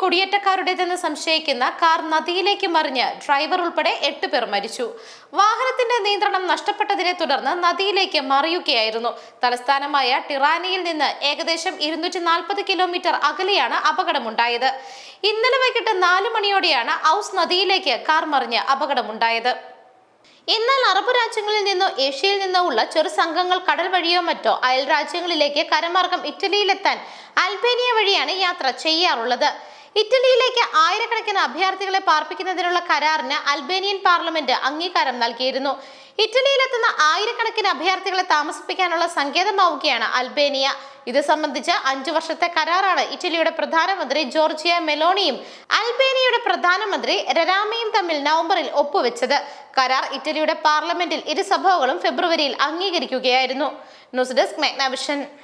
കുടിയേറ്റക്കാരുടേതെന്ന് സംശയിക്കുന്ന കാർ നദിയിലേക്ക് മറിഞ്ഞ് ഡ്രൈവർ ഉൾപ്പെടെ എട്ട് പേർ മരിച്ചു വാഹനത്തിന്റെ നിയന്ത്രണം നഷ്ടപ്പെട്ടതിനെ തുടർന്ന് നദിയിലേക്ക് മറിയുകയായിരുന്നു തലസ്ഥാനമായ ടിറാനയിൽ നിന്ന് ഏകദേശം ഇരുന്നൂറ്റി നാൽപ്പത് കിലോമീറ്റർ അകലെയാണ് അപകടമുണ്ടായത് ഇന്നലെ വൈകിട്ട് നാല് മണിയോടെയാണ് ഔസ് നദിയിലേക്ക് കാർ മറിഞ്ഞ് അപകടമുണ്ടായത് എന്നാൽ അറബ് രാജ്യങ്ങളിൽ നിന്നോ ഏഷ്യയിൽ നിന്നോ ഉള്ള ചെറു സംഘങ്ങൾ കടൽ വഴിയോ മറ്റോ അയൽ രാജ്യങ്ങളിലേക്ക് കരമാർഗം ഇറ്റലിയിലെത്താൻ അൽബേനിയ വഴിയാണ് യാത്ര ചെയ്യാറുള്ളത് ഇറ്റലിയിലേക്ക് ആയിരക്കണക്കിന് അഭയാർത്ഥികളെ പാർപ്പിക്കുന്നതിനുള്ള കരാറിന് അൽബേനിയൻ പാർലമെന്റ് അംഗീകാരം നൽകിയിരുന്നു ഇറ്റലിയിലെത്തുന്ന ആയിരക്കണക്കിന് അഭയാർത്ഥികളെ താമസിപ്പിക്കാനുള്ള സങ്കേതമാവുകയാണ് അൽബേനിയ ഇത് സംബന്ധിച്ച് അഞ്ചു വർഷത്തെ കരാറാണ് ഇറ്റലിയുടെ പ്രധാനമന്ത്രി ജോർജിയ മെലോണിയും അൽബേനിയയുടെ പ്രധാനമന്ത്രി രരാമയും തമ്മിൽ നവംബറിൽ ഒപ്പുവെച്ചത് കരാർ ഇറ്റലിയുടെ പാർലമെന്റിൽ ഇരു സഭകളും ഫെബ്രുവരിയിൽ അംഗീകരിക്കുകയായിരുന്നു ന്യൂസ് ഡെസ്ക് മെഗ്നാവിഷൻ